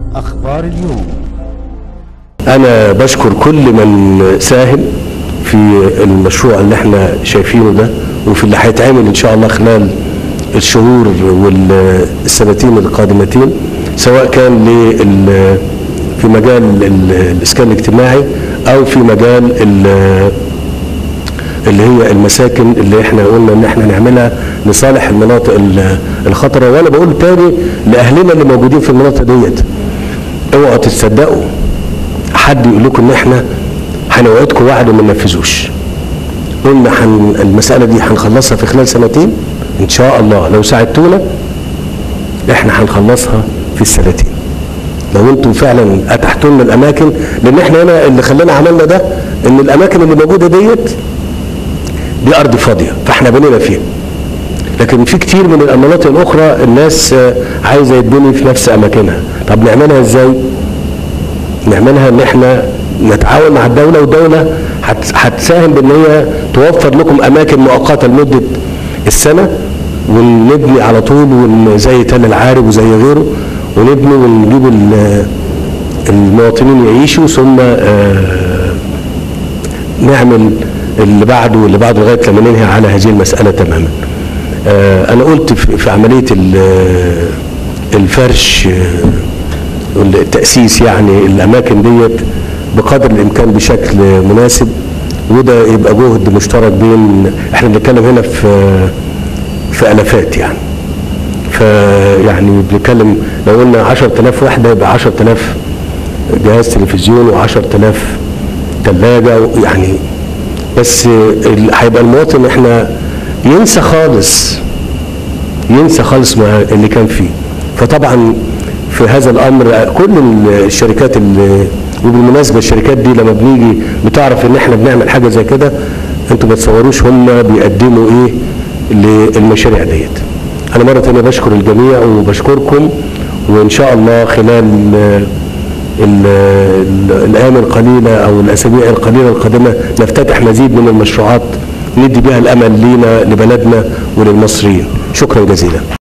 أخبار اليوم أنا بشكر كل من ساهم في المشروع اللي احنا شايفينه ده وفي اللي هيتعمل إن شاء الله خلال الشهور والسنتين القادمتين سواء كان لل- في مجال ال- الإسكان الاجتماعي أو في مجال ال- اللي هي المساكن اللي احنا قلنا ان احنا نعملها لصالح المناطق ال- الخطره وانا بقول تاني لاهلنا اللي موجودين في المناطق ديت اوعوا تصدقوا حد يقول لكم ان احنا هنوعدكم وعد وما ننفذوش قلنا حن المساله دي هنخلصها في خلال سنتين ان شاء الله لو ساعدتونا احنا هنخلصها في السنتين لو انتم فعلا اتحتوا لنا الاماكن لان احنا هنا اللي خلانا عملنا ده ان الاماكن اللي موجوده ديت دي ارض فاضيه فاحنا بنينا فيها لكن في كتير من المناطق الاخرى الناس آه، عايزه يتبني في نفس اماكنها طب نعملها ازاي نعملها ان احنا نتعاون مع الدوله والدوله هت- هتساهم بان هي توفر لكم اماكن مؤقته لمده السنه ونبني على طول ون- زي تل العارب وزي غيره ونبني ونجيب ال- المواطنين يعيشوا ثم آه، نعمل اللي بعده واللي بعده لغايه لما ننهي على هذه المساله تماما. آه، انا قلت في في عمليه ال- الفرش آه، التاسيس يعني الاماكن ديت بقدر الامكان بشكل مناسب وده يبقى جهد مشترك بين احنا بنتكلم هنا في في الافات يعني. فيعني بنتكلم لو قلنا 10000 وحده يبقى 10000 جهاز تلفزيون و10000 ثلاجه يعني بس ال- هيبقى المواطن احنا ينسى خالص ينسى خالص ما اللي كان فيه فطبعا في هذا الامر كل الشركات اللي وبالمناسبه الشركات دي لما بنيجي بتعرف ان احنا بنعمل حاجه زي كده انتوا ما تصوروش هم بيقدموا ايه للمشاريع ديت انا مره ثانيه بشكر الجميع وبشكركم وان شاء الله خلال ال- ال- الايام القليله او الاسابيع القليله القادمه نفتتح مزيد من المشروعات ندي بها الامل لينا لبلدنا وللمصريين شكرا جزيلا